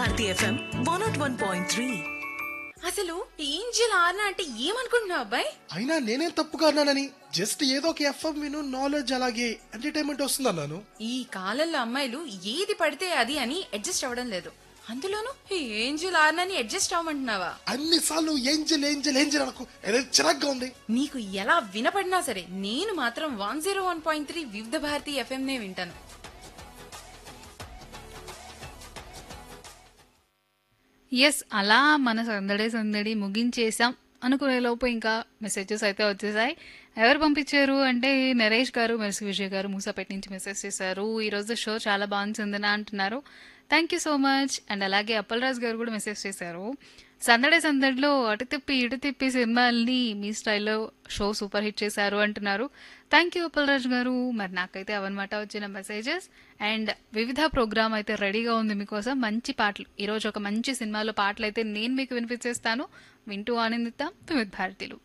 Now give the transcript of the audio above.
Bharati FM one not one point three అసలు angel ఆర్నా అంటే ఏమనుకుంటున్నావు అబ్బాయి అయినా నేనేం తప్పుగా అన్నానని జస్ట్ ఏదో ఒక ఎఫ్ఎం విను నాలెడ్జ్ అలాగే ఎంటర్టైన్మెంట్ వస్తుంది అన్నాను ఈ కాలంలో అమ్మాయిలు ఏది పడితే అది అని అడ్జస్ట్ అవ్వడం లేదు అందులోనూ ఈ ఏంజల్ ఆర్నాని అడ్జస్ట్ అవ్వమంటున్నావా అన్ని సార్లు ఏంజల్ ఏంజల్ ఏంజల్ అనకు ఏదో చిరాగ్గా ఉంది నీకు ఎలా వినపడినా సరే నేను మాత్రం one zero one point three Vividha Bharati FM నే వింటాను ఎస్ అలా మన సందడి సందడి ముగించేసాం అనుకునే లోపు ఇంకా మెసేజెస్ అయితే వచ్చేసాయి ఎవరు పంపించారు అంటే నరేష్ గారు మెర్సి విజయ్ గారు మూసాపేట నుంచి మెసేజ్ చేశారు ఈరోజు షో చాలా బాగుంది చందన అంటున్నారు thank you so much and అలాగే అప్పలరాజు గారు కూడా మెసేజ్ చేశారు సందడి సందడిలో అటు తిప్పి ఇటు తిప్పి సినిమాల్ని మీ స్టైల్లో షో సూపర్ హిట్ చేశారు అంటున్నారు థ్యాంక్ యూ అప్పలరాజు గారు మరి నాకైతే అవన్నమాట వచ్చిన మెసేజెస్ అండ్ వివిధ ప్రోగ్రామ్ అయితే రెడీగా ఉంది మీకోసం మంచి పాటలు ఈరోజు ఒక మంచి సినిమాలో పాటలు అయితే నేను మీకు వినిపించేస్తాను వింటూ ఆనందిద్దాం వివిధ భారతీయులు